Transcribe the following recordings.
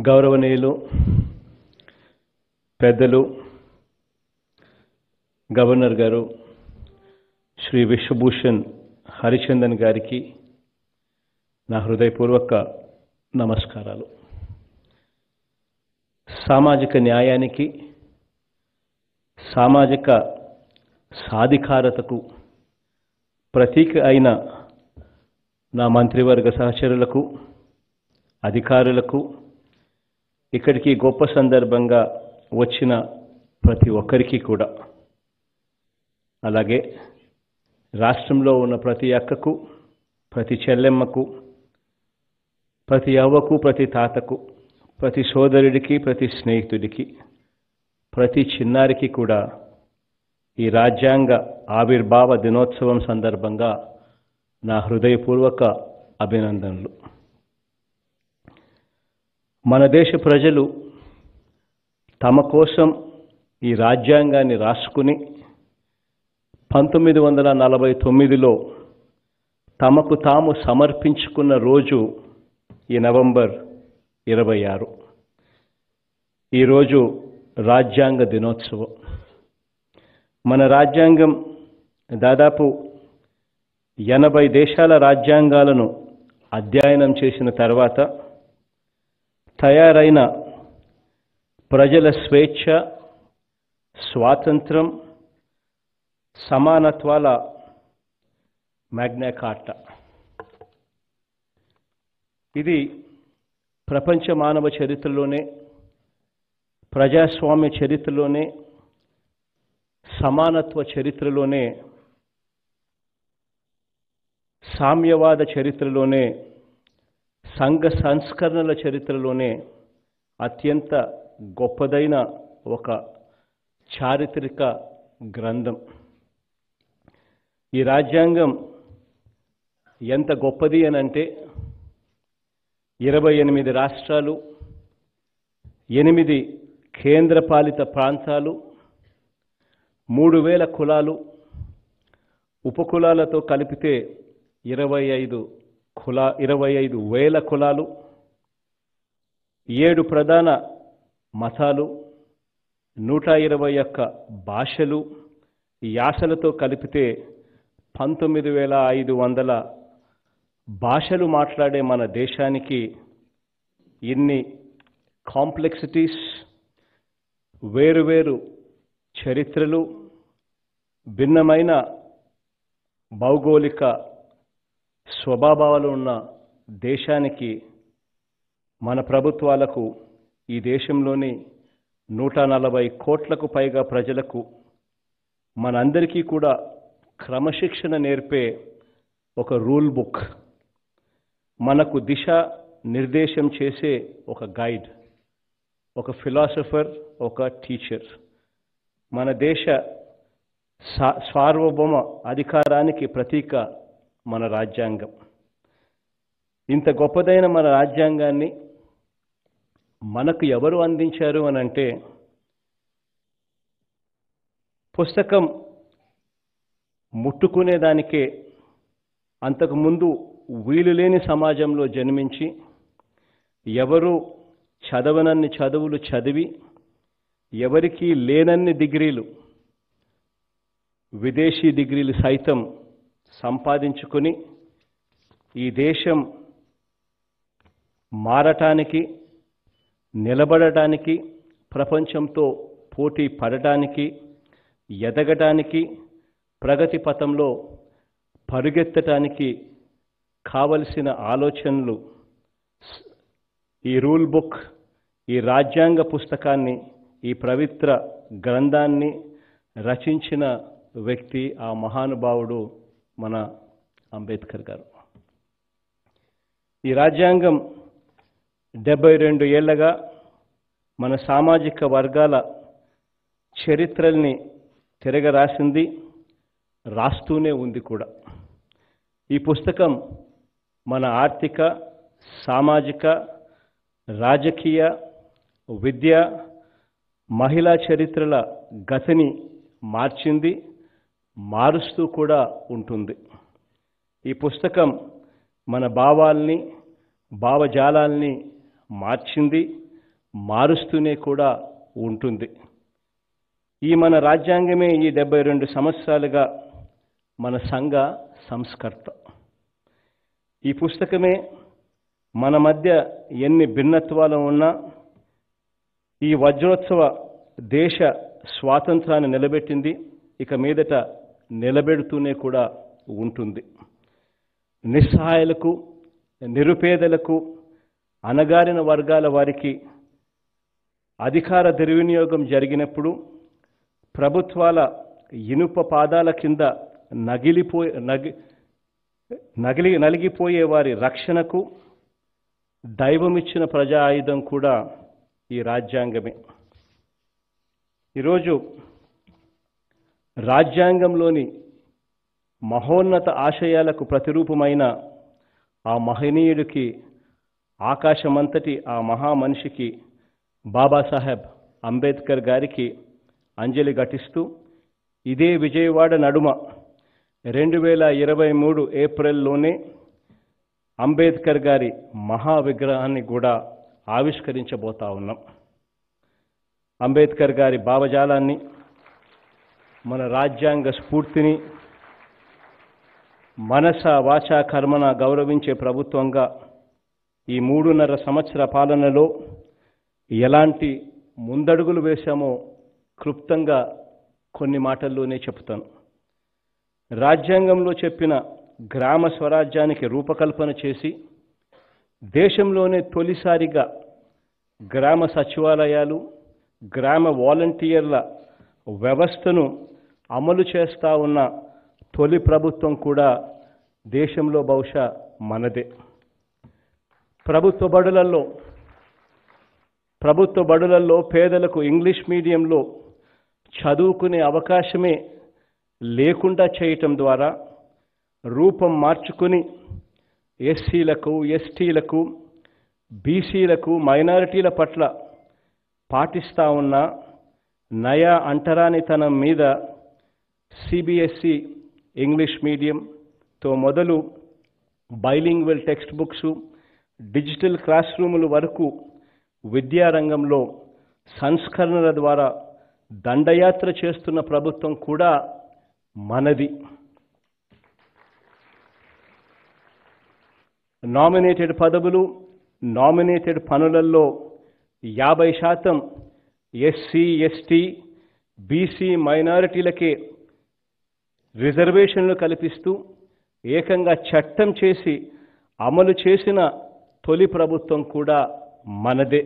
గౌరవనీయులు పెద్దలు గవర్నర్ గారు శ్రీ విశ్వభూషణ్ హరిచందన్ గారికి నా హృదయపూర్వక నమస్కారాలు సామాజిక న్యాయానికి సామాజిక సాధికారతకు ప్రతీక అయిన నా మంత్రివర్గ సహచరులకు అధికారులకు ఇక్కడికి గొప్ప సందర్భంగా వచ్చిన ప్రతి ఒక్కరికి కూడా అలాగే రాష్ట్రంలో ఉన్న ప్రతి అక్కకు ప్రతి చెల్లెమ్మకు ప్రతి అవ్వకు ప్రతి తాతకు ప్రతి సోదరుడికి ప్రతి స్నేహితుడికి ప్రతి చిన్నారికి కూడా ఈ రాజ్యాంగ ఆవిర్భావ దినోత్సవం సందర్భంగా నా హృదయపూర్వక అభినందనలు మన దేశ ప్రజలు తమ కోసం ఈ రాజ్యాంగాన్ని రాసుకుని పంతొమ్మిది వందల నలభై తొమ్మిదిలో తమకు తాము సమర్పించుకున్న రోజు ఈ నవంబర్ ఇరవై ఆరు ఈరోజు రాజ్యాంగ దినోత్సవం మన రాజ్యాంగం దాదాపు ఎనభై దేశాల రాజ్యాంగాలను అధ్యయనం చేసిన తర్వాత తయారైన ప్రజల స్వేచ్ఛ స్వాతంత్రం సమానత్వాల మ్యాగ్నా కార్టా ఇది ప్రపంచ మానవ చరిత్రలోనే ప్రజాస్వామ్య చరిత్రలోనే సమానత్వ చరిత్రలోనే సామ్యవాద చరిత్రలోనే సంఘ సంస్కరణల చరిత్రలోనే అత్యంత గొప్పదైన ఒక చారిత్రక గ్రంథం ఈ రాజ్యాంగం ఎంత గొప్పది అని అంటే ఇరవై ఎనిమిది రాష్ట్రాలు ఎనిమిది కేంద్రపాలిత ప్రాంతాలు మూడు వేల కులాలు ఉపకులాలతో కలిపితే ఇరవై ఐదు కులా ఇరవై ఐదు వేల కులాలు ఏడు ప్రధాన మతాలు నూట ఇరవై ఒక్క భాషలు యాసలతో కలిపితే పంతొమ్మిది వేల ఐదు వందల భాషలు మాట్లాడే మన దేశానికి ఇన్ని కాంప్లెక్సిటీస్ వేరువేరు చరిత్రలు భిన్నమైన భౌగోళిక స్వభావాలు ఉన్న దేశానికి మన ప్రభుత్వాలకు ఈ దేశంలోని నూట నలభై కోట్లకు పైగా ప్రజలకు మనందరికీ కూడా క్రమశిక్షణ నేర్పే ఒక రూల్ బుక్ మనకు దిశ నిర్దేశం చేసే ఒక గైడ్ ఒక ఫిలాసఫర్ ఒక టీచర్ మన దేశ సార్వభౌమ అధికారానికి ప్రతీక మన రాజ్యాంగం ఇంత గొప్పదైన మన రాజ్యాంగాన్ని మనకు ఎవరు అందించారు అని అంటే పుస్తకం ముట్టుకునేదానికే అంతకుముందు వీలు లేని సమాజంలో జన్మించి ఎవరు చదవనన్ని చదువులు చదివి ఎవరికీ లేనన్ని డిగ్రీలు విదేశీ డిగ్రీలు సైతం సంపాదించుకొని ఈ దేశం మారటానికి నిలబడటానికి ప్రపంచంతో పోటీ పడటానికి ఎదగటానికి ప్రగతి పథంలో పరుగెత్తటానికి కావలసిన ఆలోచనలు ఈ రూల్ బుక్ ఈ రాజ్యాంగ పుస్తకాన్ని ఈ పవిత్ర గ్రంథాన్ని రచించిన వ్యక్తి ఆ మహానుభావుడు మన అంబేద్కర్ గారు ఈ రాజ్యాంగం డెబ్బై రెండు ఏళ్లగా మన సామాజిక వర్గాల చరిత్రల్ని తిరగరాసింది రాస్తూనే ఉంది కూడా ఈ పుస్తకం మన ఆర్థిక సామాజిక రాజకీయ విద్య మహిళా చరిత్రల గతిని మార్చింది మారుస్తూ కూడా ఉంటుంది ఈ పుస్తకం మన భావాల్ని భావజాలాల్ని మార్చింది మారుస్తూనే కూడా ఉంటుంది ఈ మన రాజ్యాంగమే ఈ డెబ్బై రెండు సంవత్సరాలుగా మన సంఘ సంస్కర్త ఈ పుస్తకమే మన మధ్య ఎన్ని భిన్నత్వాలు ఉన్నా ఈ వజ్రోత్సవ దేశ స్వాతంత్రాన్ని నిలబెట్టింది ఇక మీదట నిలబెడుతూనే కూడా ఉంటుంది నిస్సహాయులకు నిరుపేదలకు అణగారిన వర్గాల వారికి అధికార దుర్వినియోగం జరిగినప్పుడు ప్రభుత్వాల ఇనుప పాదాల కింద నగిలిపోయే నగి నగిలి నలిగిపోయే వారి రక్షణకు దైవమిచ్చిన ప్రజా ఆయుధం కూడా ఈ రాజ్యాంగమే ఈరోజు రాజ్యాంగంలోని మహోన్నత ఆశయాలకు ప్రతిరూపమైన ఆ మహనీయుడికి ఆకాశమంతటి ఆ మహామనిషికి బాబాసాహెబ్ అంబేద్కర్ గారికి అంజలి ఘటిస్తూ ఇదే విజయవాడ నడుమ రెండు వేల ఇరవై మూడు ఏప్రిల్లోనే అంబేద్కర్ గారి మహా విగ్రహాన్ని కూడా ఆవిష్కరించబోతా ఉన్నాం అంబేద్కర్ గారి భావజాలాన్ని మన రాజ్యాంగ స్ఫూర్తిని మనస వాచ కర్మన గౌరవించే ప్రభుత్వంగా ఈ మూడున్నర సంవత్సర పాలనలో ఎలాంటి ముందడుగులు వేశామో క్లుప్తంగా కొన్ని మాటల్లోనే చెప్తాను రాజ్యాంగంలో చెప్పిన గ్రామ స్వరాజ్యానికి రూపకల్పన చేసి దేశంలోనే తొలిసారిగా గ్రామ సచివాలయాలు గ్రామ వాలంటీర్ల వ్యవస్థను అమలు చేస్తా ఉన్న తొలి ప్రభుత్వం కూడా దేశంలో బహుశా మనదే ప్రభుత్వ బడులలో ప్రభుత్వ బడులలో పేదలకు ఇంగ్లీష్ మీడియంలో చదువుకునే అవకాశమే లేకుండా చేయటం ద్వారా రూపం మార్చుకుని ఎస్సీలకు ఎస్టీలకు బీసీలకు మైనారిటీల పట్ల పాటిస్తా ఉన్న నయా అంటరానితనం మీద సిబిఎస్ఈ ఇంగ్లీష్ మీడియంతో మొదలు bilingual textbooks digital class రూముల వరకు విద్యారంగంలో సంస్కరణల ద్వారా దండయాత్ర చేస్తున్న ప్రభుత్వం కూడా మనది నామినేటెడ్ పదవులు నామినేటెడ్ పనులలో యాభై శాతం ఎస్సీ ఎస్టీ బీసీ మైనారిటీలకే రిజర్వేషన్లు కల్పిస్తూ ఏకంగా చట్టం చేసి అమలు చేసిన తొలి ప్రభుత్వం కూడా మనదే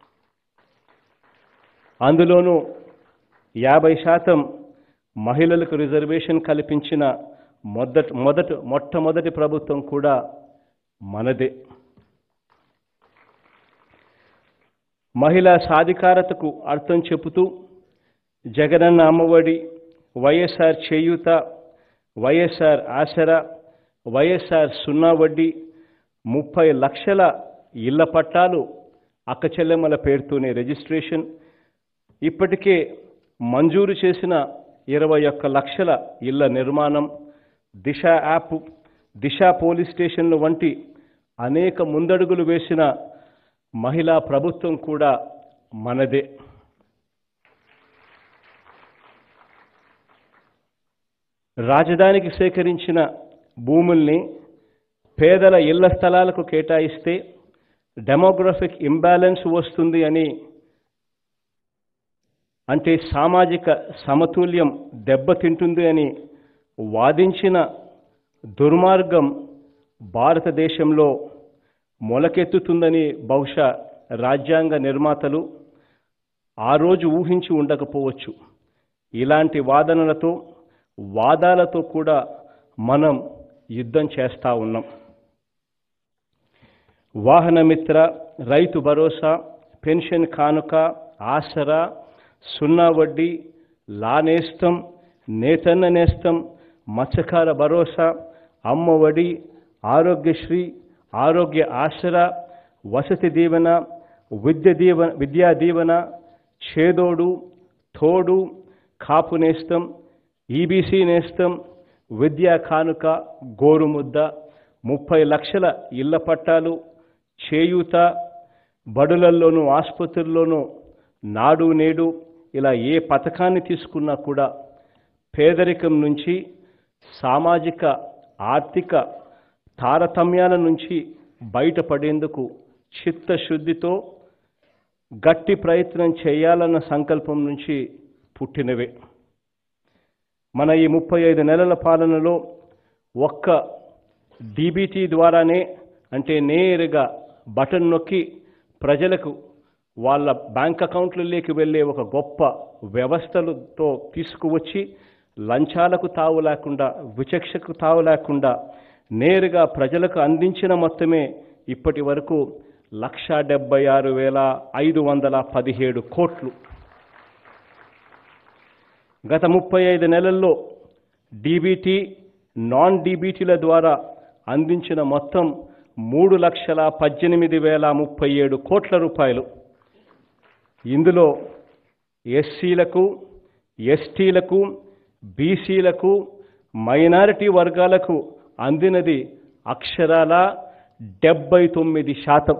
అందులోనూ యాభై శాతం మహిళలకు రిజర్వేషన్ కల్పించిన మొదట మొదట మొట్టమొదటి ప్రభుత్వం కూడా మనదే మహిళా సాధికారతకు అర్థం చెబుతూ జగనన్న అమ్మఒడి వైఎస్ఆర్ చేయూత వైఎస్ఆర్ ఆసరా వైఎస్ఆర్ సున్నా వడ్డీ ముప్పై లక్షల ఇళ్ల పట్టాలు అక్కచెల్లెమ్మల పేరుతోనే రిజిస్ట్రేషన్ ఇప్పటికే మంజూరు చేసిన ఇరవై ఒక్క లక్షల ఇళ్ల నిర్మాణం దిశ యాప్ దిశ పోలీస్ స్టేషన్లు వంటి అనేక ముందడుగులు వేసిన మహిళా ప్రభుత్వం కూడా మనదే రాజధానికి సేకరించిన భూముల్ని పేదల ఇళ్ల స్థలాలకు కేటాయిస్తే డెమోగ్రఫిక్ ఇంబ్యాలెన్స్ వస్తుంది అని అంటే సామాజిక సమతుల్యం దెబ్బతింటుంది అని వాదించిన దుర్మార్గం భారతదేశంలో మొలకెత్తుతుందని బహుశా రాజ్యాంగ నిర్మాతలు ఆ రోజు ఊహించి ఉండకపోవచ్చు ఇలాంటి వాదనలతో వాదాలతో కూడా మనం యుద్ధం చేస్తూ ఉన్నాం వాహనమిత్ర రైతు భరోసా పెన్షన్ కానుక ఆసరా సున్నా వడ్డీ లా నేస్తం నేతన్న నేస్తం మత్స్యకార భరోసా అమ్మ ఒడి ఆరోగ్యశ్రీ ఆరోగ్య ఆసరా వసతి దీవెన విద్య దీవెన విద్యా దీవెన చేదోడు తోడు కాపు నేస్తం ఈబీసీ నేస్తం విద్యా కానుక గోరుముద్ద ముప్పై లక్షల ఇళ్ల పట్టాలు చేయూత బడులల్లోనూ ఆసుపత్రుల్లోనూ నాడు నేడు ఇలా ఏ పథకాన్ని తీసుకున్నా కూడా పేదరికం నుంచి సామాజిక ఆర్థిక తారతమ్యాల నుంచి బయటపడేందుకు చిత్తశుద్ధితో గట్టి ప్రయత్నం చేయాలన్న సంకల్పం నుంచి పుట్టినవే మన ఈ ముప్పై ఐదు నెలల పాలనలో ఒక్క డీబీటీ ద్వారానే అంటే నేరుగా బటన్ నొక్కి ప్రజలకు వాళ్ళ బ్యాంక్ అకౌంట్లలోకి వెళ్ళే ఒక గొప్ప వ్యవస్థలతో తీసుకువచ్చి లంచాలకు తావు లేకుండా విచక్షకు తావు లేకుండా నేరుగా ప్రజలకు అందించిన మొత్తమే ఇప్పటి వరకు లక్ష డెబ్బై ఆరు వేల ఐదు వందల పదిహేడు కోట్లు గత ముప్పై ఐదు నెలల్లో డీబీటీ నాన్ డీబీటీల ద్వారా అందించిన మొత్తం మూడు లక్షల పద్దెనిమిది వేల ముప్పై ఏడు కోట్ల రూపాయలు ఇందులో ఎస్సీలకు ఎస్టీలకు బీసీలకు మైనారిటీ వర్గాలకు అందినది అక్షరాల డెబ్బై తొమ్మిది శాతం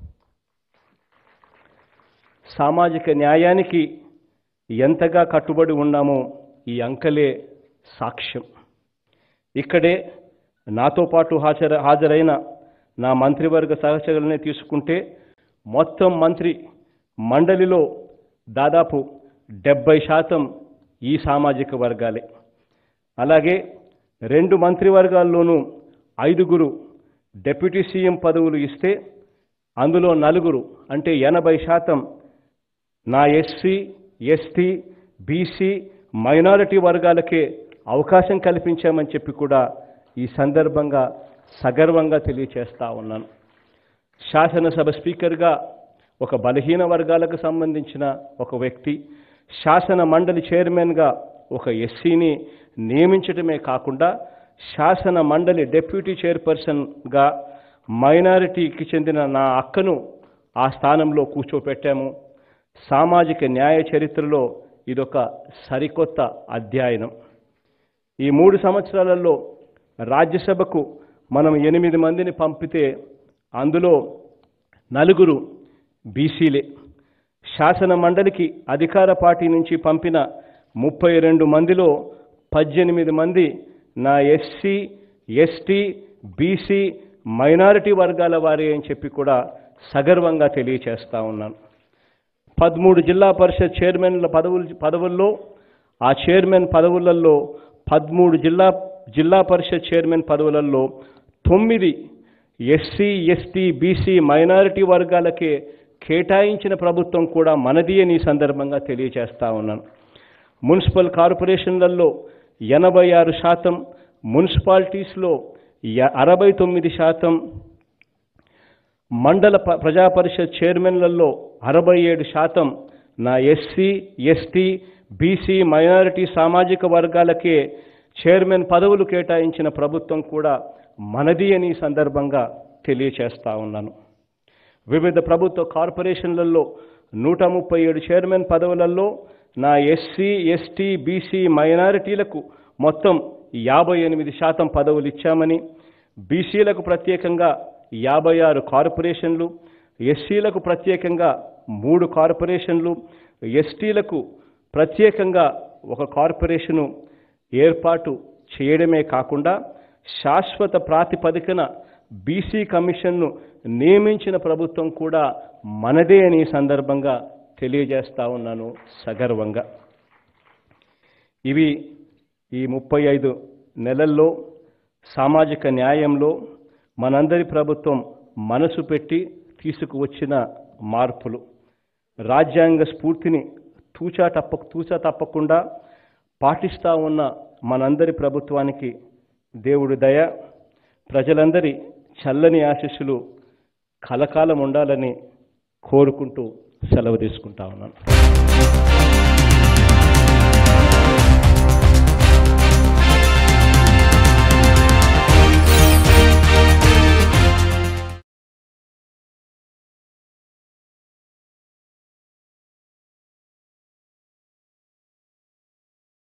సామాజిక న్యాయానికి ఎంతగా కట్టుబడి ఉన్నామో ఈ అంకెలే సాక్ష్యం ఇక్కడే నాతో పాటు హాజర హాజరైన నా మంత్రివర్గ సహచరులనే తీసుకుంటే మొత్తం మంత్రి మండలిలో దాదాపు డెబ్బై శాతం ఈ సామాజిక వర్గాలే అలాగే రెండు మంత్రివర్గాల్లోనూ ఐదుగురు డిప్యూటీ సీఎం పదవులు ఇస్తే అందులో నలుగురు అంటే ఎనభై శాతం నా ఎస్సీ ఎస్టీ బీసీ మైనారిటీ వర్గాలకే అవకాశం కల్పించామని చెప్పి కూడా ఈ సందర్భంగా సగర్వంగా తెలియచేస్తా ఉన్నాను శాసనసభ స్పీకర్గా ఒక బలహీన వర్గాలకు సంబంధించిన ఒక వ్యక్తి శాసన మండలి చైర్మన్గా ఒక ఎస్సీని నియమించడమే కాకుండా శాసన మండలి డెప్యూటీ చైర్పర్సన్గా మైనారిటీకి చెందిన నా అక్కను ఆ స్థానంలో కూర్చోపెట్టాము సామాజిక న్యాయ చరిత్రలో ఇదొక సరికొత్త అధ్యయనం ఈ మూడు సంవత్సరాలలో రాజ్యసభకు మనం ఎనిమిది మందిని పంపితే అందులో నలుగురు బీసీలే శాసన మండలికి అధికార పార్టీ నుంచి పంపిన ముప్పై రెండు మందిలో పద్దెనిమిది మంది నా ఎస్సీ ఎస్టీ బీసీ మైనారిటీ వర్గాల వారే అని చెప్పి కూడా సగర్వంగా తెలియచేస్తా ఉన్నాను పదమూడు జిల్లా పరిషత్ చైర్మన్ల పదవులు పదవుల్లో ఆ చైర్మన్ పదవులలో పదమూడు జిల్లా జిల్లా పరిషత్ చైర్మన్ పదవులలో తొమ్మిది ఎస్సీ ఎస్టీ బీసీ మైనారిటీ వర్గాలకే కేటాయించిన ప్రభుత్వం కూడా మనది అని ఈ సందర్భంగా తెలియజేస్తా ఉన్నాను మున్సిపల్ కార్పొరేషన్లలో ఎనభై ఆరు శాతం మున్సిపాలిటీస్లో య- అరవై తొమ్మిది శాతం మండల ప- ప్రజా పరిషత్ చైర్మన్లలో అరవై ఏడు శాతం నా ఎస్సీ ఎస్టీ బీసీ మైనారిటీ సామాజిక వర్గాలకే చైర్మన్ పదవులు కేటాయించిన ప్రభుత్వం కూడా మనది అని ఈ సందర్భంగా తెలియచేస్తా ఉన్నాను వివిధ ప్రభుత్వ కార్పొరేషన్లలో నూట ముప్పై ఏడు చైర్మన్ పదవులలో నా ఎస్సీ ఎస్టీ బీసీ మైనారిటీలకు మొత్తం యాభై ఎనిమిది శాతం పదవులు ఇచ్చామని బీసీలకు ప్రత్యేకంగా యాభై ఆరు కార్పొరేషన్లు ఎస్సీలకు ప్రత్యేకంగా మూడు కార్పొరేషన్లు ఎస్టీలకు ప్రత్యేకంగా ఒక కార్పొరేషను ఏర్పాటు చేయడమే కాకుండా శాశ్వత ప్రాతిపదికన బీసీ కమిషన్ను నియమించిన ప్రభుత్వం కూడా మనదే అని ఈ సందర్భంగా తెలియజేస్తా ఉన్నాను సగర్వంగా ఇవి ఈ ముప్పై ఐదు నెలల్లో సామాజిక న్యాయంలో మనందరి ప్రభుత్వం మనసు పెట్టి తీసుకువచ్చిన మార్పులు రాజ్యాంగ స్ఫూర్తిని తూచా తప్ప తూచా తప్పకుండా పాటిస్తా ఉన్న మనందరి ప్రభుత్వానికి దేవుడి దయ ప్రజలందరి చల్లని ఆశీస్సులు కలకాలం ఉండాలని కోరుకుంటూ సెలవు తీసుకుంటా ఉన్నాను